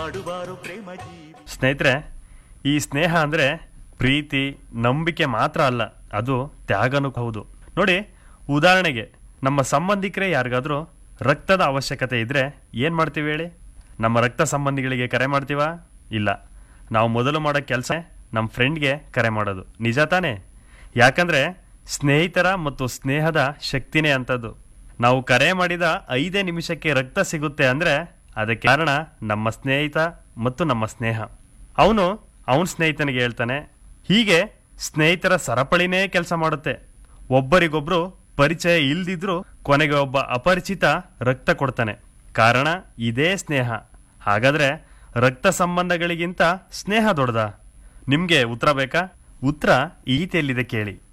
ಹಾಡುವಾರು ಪ್ರೇಮ ಜೀವಿ ಸ್ನೇಹಿತರೆ ಈ ಸ್ನೇಹ ಅಂದರೆ ಪ್ರೀತಿ ನಂಬಿಕೆ ಮಾತ್ರ ಅಲ್ಲ ಅದು ತ್ಯಾಗನೂ ಹೌದು ನೋಡಿ ಉದಾಹರಣೆಗೆ ನಮ್ಮ ಸಂಬಂಧಿಕರೇ ಯಾರಿಗಾದ್ರೂ ರಕ್ತದ ಅವಶ್ಯಕತೆ ಇದ್ರೆ ಏನು ಮಾಡ್ತೀವಿ ಹೇಳಿ ನಮ್ಮ ರಕ್ತ ಸಂಬಂಧಿಗಳಿಗೆ ಕರೆ ಮಾಡ್ತೀವಾ ಇಲ್ಲ ನಾವು ಮೊದಲು ಮಾಡೋ ಕೆಲಸ ನಮ್ಮ ಫ್ರೆಂಡ್ಗೆ ಕರೆ ಮಾಡೋದು ನಿಜ ತಾನೇ ಯಾಕಂದ್ರೆ ಸ್ನೇಹಿತರ ಮತ್ತು ಸ್ನೇಹದ ಶಕ್ತಿನೇ ಅಂಥದ್ದು ನಾವು ಕರೆ ಮಾಡಿದ ಐದೇ ನಿಮಿಷಕ್ಕೆ ರಕ್ತ ಸಿಗುತ್ತೆ ಅಂದ್ರೆ ಅದಕ್ಕೆ ಕಾರಣ ನಮ್ಮ ಸ್ನೇಹಿತ ಮತ್ತು ನಮ್ಮ ಸ್ನೇಹ ಅವನು ಅವನ ಸ್ನೇಹಿತನಿಗೆ ಹೇಳ್ತಾನೆ ಹೀಗೆ ಸ್ನೇಹಿತರ ಸರಪಳಿನೇ ಕೆಲಸ ಮಾಡುತ್ತೆ ಒಬ್ಬರಿಗೊಬ್ರು ಪರಿಚಯ ಇಲ್ದಿದ್ರು ಕೊನೆಗೆ ಒಬ್ಬ ಅಪರಿಚಿತ ರಕ್ತ ಕೊಡ್ತಾನೆ ಕಾರಣ ಇದೇ ಸ್ನೇಹ ಹಾಗಾದ್ರೆ ರಕ್ತ ಸಂಬಂಧಗಳಿಗಿಂತ ಸ್ನೇಹ ದೊಡ್ಡದಾ ನಿಮ್ಗೆ ಉತ್ತರ ಬೇಕಾ ಉತ್ತರ ಈತೆಯಲ್ಲಿದೆ ಕೇಳಿ